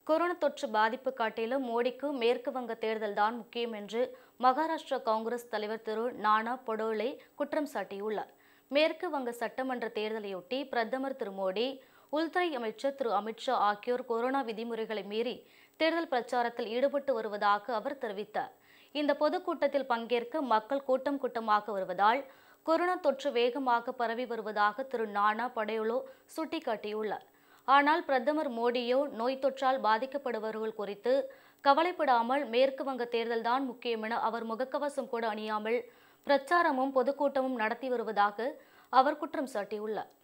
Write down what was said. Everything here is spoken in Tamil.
கொரோனா தொற்று பாதிப்பு காட்டிலும் மோடிக்கு மேற்கு வங்க தேர்தல் தான் முக்கியம் என்று மகாராஷ்டிரா காங்கிரஸ் தலைவர் திரு நானா படோலே குற்றம் சாட்டியுள்ளார் மேற்கு வங்க சட்டமன்ற தேர்தலையொட்டி பிரதமர் திரு மோடி உள்துறை அமைச்சர் திரு அமித்ஷா ஆகியோர் கொரோனா விதிமுறைகளை மீறி தேர்தல் பிரச்சாரத்தில் ஈடுபட்டு வருவதாக அவர் தெரிவித்தார் இந்த பொதுக்கூட்டத்தில் பங்கேற்க மக்கள் கூட்டம் கூட்டமாக வருவதால் கொரோனா தொற்று வேகமாக பரவி வருவதாக திரு நானா படேலோ சுட்டிக்காட்டியுள்ளார் ஆனால் பிரதமர் மோடியோ நோய் தொற்றால் பாதிக்கப்படுபவர்கள் குறித்து கவலைப்படாமல் மேற்கு வங்க தேர்தல்தான் முக்கியம் என அவர் முகக்கவசம் கூட அணியாமல் பிரச்சாரமும் பொதுக்கூட்டமும் நடத்தி வருவதாக அவர் குற்றம் சாட்டியுள்ளார்